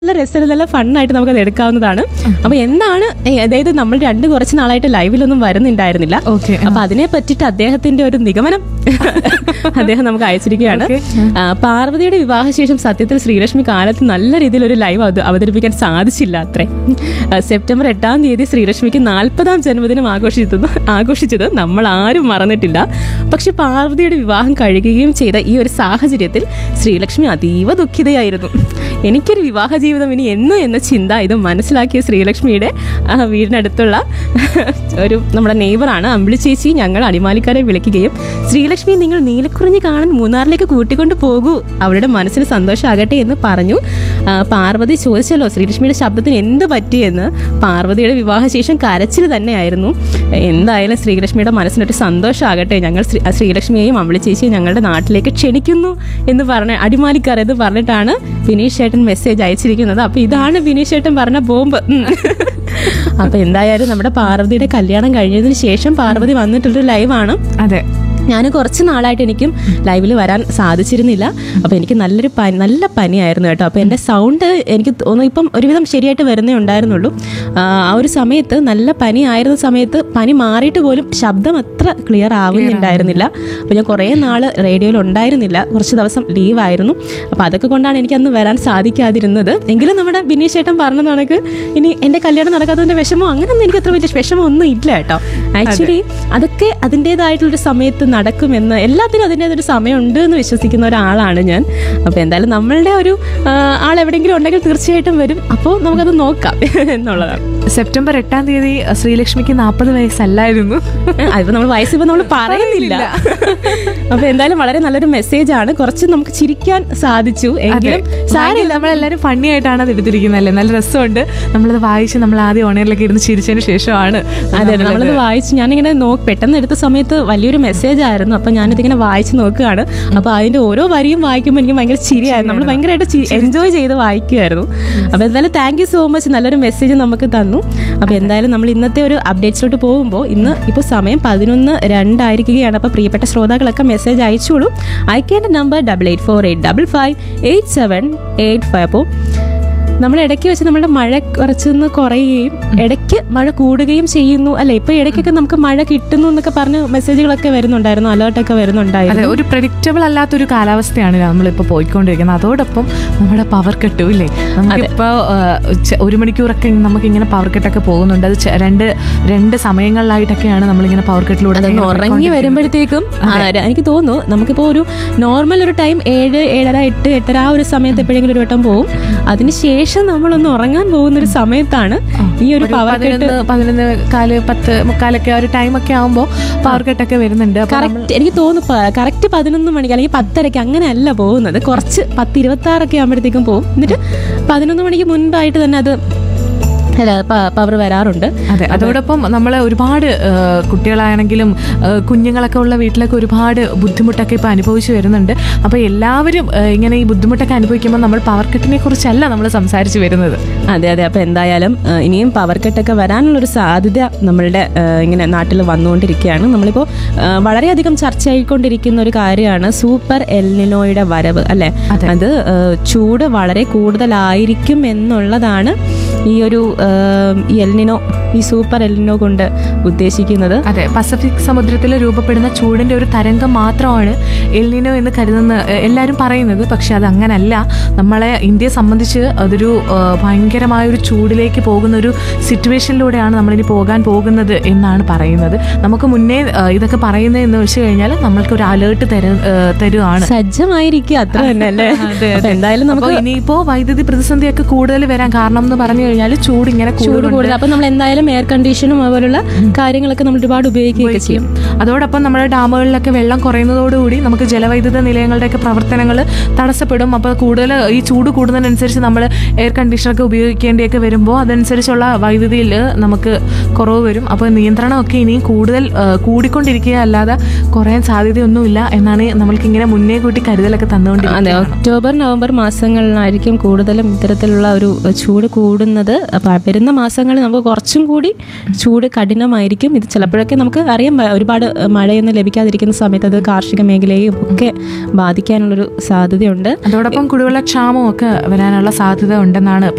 നല്ല രസം നല്ല ഫണ്ണായിട്ട് നമുക്കത് എടുക്കാവുന്നതാണ് അപ്പൊ എന്താണ് ഏ, അതായത് നമ്മൾ രണ്ട് കുറച്ച് നാളായിട്ട് ലൈവിലൊന്നും വരുന്നുണ്ടായിരുന്നില്ല Okay. അപ്പൊ അതിനെ പറ്റിയിട്ട് അദ്ദേഹത്തിന്റെ ഒരു നിഗമനം അദ്ദേഹം നമുക്ക് അയച്ചിരിക്കുകയാണ് Okay. ആ, പാർവതിയുടെ വിവാഹശേഷം സത്യത്തിൽ ശ്രീലക്ഷ്മി കാലത്ത് നല്ല രീതിയിൽ ഒരു ലൈവ് അവത- അവതരിപ്പിക്കാൻ സാധിച്ചില്ല അത്രേ ആ, സെപ്റ്റംബർ എട്ടാം തീയതി ശ്രീലക്ഷ്മിക്ക് നാൽപ്പതാം ജന്മദിനം ആഘോഷിച്ചത് ആഘോഷിച്ചത് നമ്മൾ ആരും മറന്നിട്ടില്ല പക്ഷെ പാർവതിയുടെ വിവാഹം കഴിയുകയും ചെയ്ത ഈ ഒരു സാഹചര്യത്തിൽ ശ്രീലക്ഷ്മി അതീവ ദുഃഖിതയായിരുന്നു എനിക്കൊരു വിവാഹ ജീവിതം ഇനി എന്ന് എന്ന ചിന്ത ഇത് മനസ്സിലാക്കിയ ശ്രീലക്ഷ്മിയുടെ ആ, വീടിനടുത്തുള്ള ഒരു നമ്മുടെ നെയ്ബറാണ് അമ്പിളി ചേച്ചി ഞങ്ങൾ അടിമാലിക്കാരെ വിളിക്കുകയും ശ്രീലക്ഷ്മി നിങ്ങൾ നീലക്കുറിഞ്ഞ് കാണാൻ മൂന്നാറിലേക്ക് കൂട്ടിക്കൊണ്ട് പോകൂ അവരുടെ മനസ്സിന് സന്തോഷമാകട്ടെ എന്ന് പറഞ്ഞു ആ, പാർവതി ചോദിച്ചല്ലോ ശ്രീലക്ഷ്മിയുടെ ശബ്ദത്തിന് എന്ത് പറ്റിയെന്ന് പാർവതിയുടെ വിവാഹശേഷം കരച്ചിൽ തന്നെയായിരുന്നു എന്തായാലും ശ്രീലക്ഷ്മിയുടെ മനസ്സിനൊരു സന്തോഷമാകട്ടെ ഞങ്ങൾ ശ്രീ- ശ്രീലക്ഷ്മിയെയും അമ്പിളി ചേച്ചിയും ഞങ്ങളുടെ നാട്ടിലേക്ക് ക്ഷണിക്കുന്നു എന്ന് പറഞ്ഞ അടിമാലിക്കാർ എന്ന് പറഞ്ഞിട്ടാണ് വിനീഷ് ചേട്ടൻ മെസ്സേജ് അയച്ചിരിക്കുന്നത് അപ്പൊ ഇതാണ് വിനീഷ് ചേട്ടൻ പറഞ്ഞ ബോംബ് ഉം. അപ്പൊ എന്തായാലും നമ്മുടെ പാർവതിയുടെ കല്യാണം കഴിഞ്ഞതിന് ശേഷം പാർവതി വന്നിട്ടുള്ളൊരു ലൈവാണ് അതെ ഞാൻ കുറച്ച് നാളായിട്ട് എനിക്കും ലൈവിൽ വരാൻ സാധിച്ചിരുന്നില്ല അപ്പോൾ എനിക്ക് നല്ലൊരു പനി നല്ല പനിയായിരുന്നു കേട്ടോ അപ്പോൾ എൻ്റെ സൗണ്ട് എനിക്ക് തോന്നുന്നു ഇപ്പം ഒരുവിധം ശരിയായിട്ട് വരുന്നേ ഉണ്ടായിരുന്നുള്ളൂ ആ ആ ഒരു സമയത്ത് നല്ല പനി ആയിരുന്ന സമയത്ത് പനി മാറിയിട്ട് പോലും ശബ്ദം അത്ര ക്ലിയർ ആവുന്നുണ്ടായിരുന്നില്ല അപ്പോൾ ഞാൻ കുറേ നാൾ റേഡിയോയിൽ ഉണ്ടായിരുന്നില്ല കുറച്ച് ദിവസം ലീവായിരുന്നു അപ്പോൾ അതൊക്കെ കൊണ്ടാണ് എനിക്ക് അന്ന് വരാൻ സാധിക്കാതിരുന്നത് എങ്കിലും നമ്മുടെ ബിനീഷ് ചേട്ടൻ പറഞ്ഞ കണക്ക് ഇനി എൻ്റെ കല്യാണം നടക്കാത്തതിൻ്റെ വിഷമോ അങ്ങനെയൊന്നും എനിക്ക് അത്ര വലിയ വിഷമം ഒന്നും ഇല്ല കേട്ടോ ആക്ച്വലി അതൊക്കെ അതിൻ്റെതായിട്ടുള്ളൊരു സമയത്ത് നടക്കുമെന്ന് എല്ലാത്തിനും അതിൻ്റെതൊരു സമയമുണ്ട് എന്ന് വിശ്വസിക്കുന്ന ഒരാളാണ് ഞാൻ അപ്പോൾ എന്തായാലും നമ്മളുടെ ഒരു ആ, ആൾ എവിടെയെങ്കിലും ഉണ്ടെങ്കിൽ തീർച്ചയായിട്ടും വരും അപ്പോൾ നമുക്കത് നോക്കാം എന്നുള്ളതാണ് സെപ്റ്റംബർ എട്ടാം തീയതി ശ്രീലക്ഷ്മിക്ക് നാൽപ്പത് വയസ്സല്ലായിരുന്നു അതിപ്പോൾ നമ്മൾ വയസ്സ് ഇപ്പോൾ നമ്മൾ പറയുന്നില്ല അപ്പോൾ എന്തായാലും വളരെ നല്ലൊരു മെസ്സേജ് ആണ് കുറച്ച് നമുക്ക് ചിരിക്കാൻ സാധിച്ചു എങ്കിലും സാരില്ല നമ്മളെല്ലാരും ഫണ്ണി ആയിട്ടാണ് അത് എടുത്തിരിക്കുന്നത് അല്ലേ നല്ല രസമുണ്ട് നമ്മളത് വായിച്ച് നമ്മൾ ആദ്യം ഓണറിലൊക്കെ ഇരുന്ന് ചിരിച്ചതിന് ശേഷമാണ് അതെ അതെ നമ്മളത് വായിച്ചു ഞാനിങ്ങനെ നോ പെട്ടെന്ന് എടുത്ത സമയത്ത് വലിയൊരു മെസ്സേജ് ആയിരുന്നു അപ്പൊ ഞാനിതിങ്ങനെ വായിച്ചു നോക്കുകയാണ് അപ്പൊ അതിന്റെ ഓരോ വരിയും വായിക്കുമ്പോൾ എനിക്ക് ഭയങ്കര ചിരിയായിരുന്നു നമ്മൾ ഭയങ്കരമായിട്ട് എൻജോയ് ചെയ്ത് വായിക്കുമായിരുന്നു അപ്പൊ എന്തായാലും താങ്ക് യു സോ മച്ച് നല്ലൊരു മെസ്സേജ് നമുക്ക് തന്നു അപ്പൊ എന്തായാലും നമ്മൾ ഇന്നത്തെ ഒരു അപ്ഡേറ്റ്സിലോട്ട് പോകുമ്പോൾ ഇന്ന് ഇപ്പോൾ സമയം പതിനൊന്ന് രണ്ടായിരിക്കുകയാണ് അപ്പൊ പ്രിയപ്പെട്ട ശ്രോതാക്കളൊക്കെ മെസ്സേജ് അയച്ചോളൂ അയക്കേണ്ട number double eight four eight double five eight seven eight five അപ്പോൾ നമ്മൾ ഇടയ്ക്ക് വെച്ച് നമ്മുടെ മഴ കുറച്ചൊന്ന് കുറയുകയും ഇടയ്ക്ക് മഴ കൂടുകയും ചെയ്യുന്നു അല്ലെ ഇപ്പൊ ഇടയ്ക്കൊക്കെ നമുക്ക് മഴ കിട്ടുന്നു എന്നൊക്കെ പറഞ്ഞ് മെസ്സേജുകളൊക്കെ വരുന്നുണ്ടായിരുന്നു അലേർട്ടൊക്കെ അതെ വരുന്നുണ്ടായിരുന്നു ഒരു പ്രഡിക്റ്റബിൾ അല്ലാത്തൊരു കാലാവസ്ഥയാണ് നമ്മളിപ്പോൾ പോയിക്കൊണ്ടിരിക്കുന്നത് അതോടൊപ്പം നമ്മുടെ പവർ കട്ടും ഇല്ലേ നമുക്കിപ്പോൾ ഒരു മണിക്കൂറൊക്കെ നമുക്ക് ഇങ്ങനെ പവർ കട്ടൊക്കെ പോകുന്നുണ്ട് അത് ചെ- രണ്ട് രണ്ട് സമയങ്ങളിലായിട്ടൊക്കെയാണ് നമ്മളിങ്ങനെ പവർ കട്ടിലൂടെ അതൊന്ന് ഉറങ്ങി വരുമ്പോഴത്തേക്കും ആ, ര- എനിക്ക് തോന്നുന്നു നമുക്കിപ്പോ ഒരു നോർമൽ ഒരു ടൈം ഏഴ് ഏഴര എട്ട് എട്ടര ആ ഒരു സമയത്ത് എപ്പോഴെങ്കിലും ഒരു വട്ടം പോകും അതിനുശേഷം നമ്മളൊന്ന് ഉറങ്ങാൻ പോകുന്ന ഒരു സമയത്താണ് ഈ ഒരു പവർ കട്ട് പതിനൊന്ന് പതിനൊന്ന് കാല് പത്ത് മുക്കാലൊക്കെ ആ ഒരു ടൈമൊക്കെ ആകുമ്പോൾ പവർ കട്ടൊക്കെ വരുന്നുണ്ട് അപ്പൊ കറക്റ്റ് എനിക്ക് തോന്നുന്നു കറക്റ്റ് പതിനൊന്ന് മണിക്ക് അല്ലെങ്കിൽ പത്തരയ്ക്ക് അങ്ങനെയല്ല പോകുന്നത് കുറച്ച് പത്ത് ഇരുപത്തി ആറൊക്കെ ആകുമ്പോഴത്തേക്കും പോകും എന്നിട്ട് പതിനൊന്ന് മണിക്ക് മുൻപായിട്ട് തന്നെ അത് അല്ല പവർ വരാറുണ്ട് അതെ അതോടൊപ്പം നമ്മൾ ഒരുപാട് ആ, കുട്ടികളാണെങ്കിലും ആ, കുഞ്ഞുങ്ങളൊക്കെ ഉള്ള വീട്ടിലൊക്കെ ഒരുപാട് ബുദ്ധിമുട്ടൊക്കെ ഇപ്പോൾ അനുഭവിച്ചു വരുന്നുണ്ട് അപ്പോൾ എല്ലാവരും ആ, ഇങ്ങനെ ഈ ബുദ്ധിമുട്ടൊക്കെ അനുഭവിക്കുമ്പോൾ നമ്മൾ പവർ കട്ടിനെ കുറിച്ചല്ല നമ്മൾ സംസാരിച്ചു വരുന്നത് അതെ അതെ അപ്പോൾ എന്തായാലും ആ, ഇനിയും പവർ കട്ടൊക്കെ വരാനുള്ളൊരു സാധ്യത നമ്മളുടെ ആ, ഇങ്ങനെ നാട്ടിൽ വന്നുകൊണ്ടിരിക്കുകയാണ് നമ്മളിപ്പോൾ ആ, വളരെയധികം ചർച്ചയായിക്കൊണ്ടിരിക്കുന്ന ഒരു കാര്യമാണ് സൂപ്പർ എൽനിനോയുടെ വരവ് അല്ലേ അത് ആ, ചൂട് വളരെ കൂടുതലായിരിക്കും എന്നുള്ളതാണ് ഈ ഒരു ആ, ഈ എൽനിനോ ഈ സൂപ്പർ എൽനിനോ കൊണ്ട് ഉദ്ദേശിക്കുന്നത് അതെ പസഫിക് സമുദ്രത്തിൽ രൂപപ്പെടുന്ന ചൂടിന്റെ ഒരു തരംഗം മാത്രമാണ് എൽനിനോ എന്ന് കരുതുന്ന എ, എല്ലാവരും പറയുന്നത് പക്ഷെ അത് അങ്ങനല്ല നമ്മളെ ഇന്ത്യയെ സംബന്ധിച്ച് അതൊരു ആ, ഭയങ്കരമായ ഒരു ചൂടിലേക്ക് പോകുന്ന ഒരു സിറ്റുവേഷനിലൂടെയാണ് നമ്മളിനി പോകാൻ പോകുന്നത് എന്നാണ് പറയുന്നത് നമുക്ക് മുന്നേ ആ, ഇതൊക്കെ പറയുന്നത് എന്ന് വെച്ച് കഴിഞ്ഞാൽ നമ്മൾക്ക് ഒരു അലേർട്ട് തര ആ, തരുവാണ് സജ്ജമായിരിക്കുക അത്ര തന്നെ അല്ലേ അപ്പൊ എന്തായാലും നമുക്ക് അപ്പോൾ ഇനിയിപ്പോ വൈദ്യുതി പ്രതിസന്ധിയൊക്കെ കൂടുതൽ വരാൻ കാരണം എന്ന് പറഞ്ഞു കഴിഞ്ഞാൽ ചൂട് ഇങ്ങനെ ചൂട് കൂടുന്നുണ്ട്. കൂടുതൽ അപ്പൊ നമ്മൾ എന്തായാലും എയർ കണ്ടീഷനും അതുപോലുള്ള കാര്യങ്ങളൊക്കെ നമ്മൾ ഒരുപാട് ഉപയോഗിക്കുകയൊക്കെ ചെയ്യും അതോടൊപ്പം നമ്മുടെ ഡാമുകളിലൊക്കെ വെള്ളം കുറയുന്നതോടുകൂടി നമുക്ക് ജലവൈദ്യുത നിലയങ്ങളുടെയൊക്കെ പ്രവർത്തനങ്ങൾ തടസ്സപ്പെടും അപ്പോൾ കൂടുതൽ ഈ ചൂട് കൂടുന്നതിനനുസരിച്ച് നമ്മൾ എയർ കണ്ടീഷനൊക്കെ ഉപയോഗിക്കേണ്ടിയൊക്കെ വരുമ്പോൾ അതനുസരിച്ചുള്ള വൈദ്യുതിയിൽ നമുക്ക് കുറവ് വരും അപ്പോൾ നിയന്ത്രണമൊക്കെ ഇനിയും കൂടുതൽ ആ, കൂടിക്കൊണ്ടിരിക്കുക അല്ലാതെ കുറയാൻ സാധ്യതയൊന്നുമില്ല എന്നാണ് നമ്മൾക്കിങ്ങനെ മുന്നേ കൂട്ടി കരുതലൊക്കെ അതെ തന്നുകൊണ്ടിരിക്കുന്നത് ഒക്ടോബർ നവംബർ മാസങ്ങളിലായിരിക്കും കൂടുതലും ഇത്തരത്തിലുള്ള ഒരു ചൂട് കൂടുന്നത് അപ്പൊ വരുന്ന മാസങ്ങളിൽ നമുക്ക് കുറച്ചും കൂടി ചൂട് കഠിനമായിരിക്കും ഇത് ചിലപ്പോഴൊക്കെ നമുക്ക് അറിയാം വ- ഒരുപാട് മഴയൊന്നും ലഭിക്കാതിരിക്കുന്ന സമയത്ത് അത് കാർഷിക മേഖലയെയും ഒക്കെ ബാധിക്കാനുള്ളൊരു സാധ്യതയുണ്ട് അതോടൊപ്പം കുടിവെള്ള ക്ഷാമവും ഒക്കെ വരാനുള്ള സാധ്യത ഉണ്ടെന്നാണ്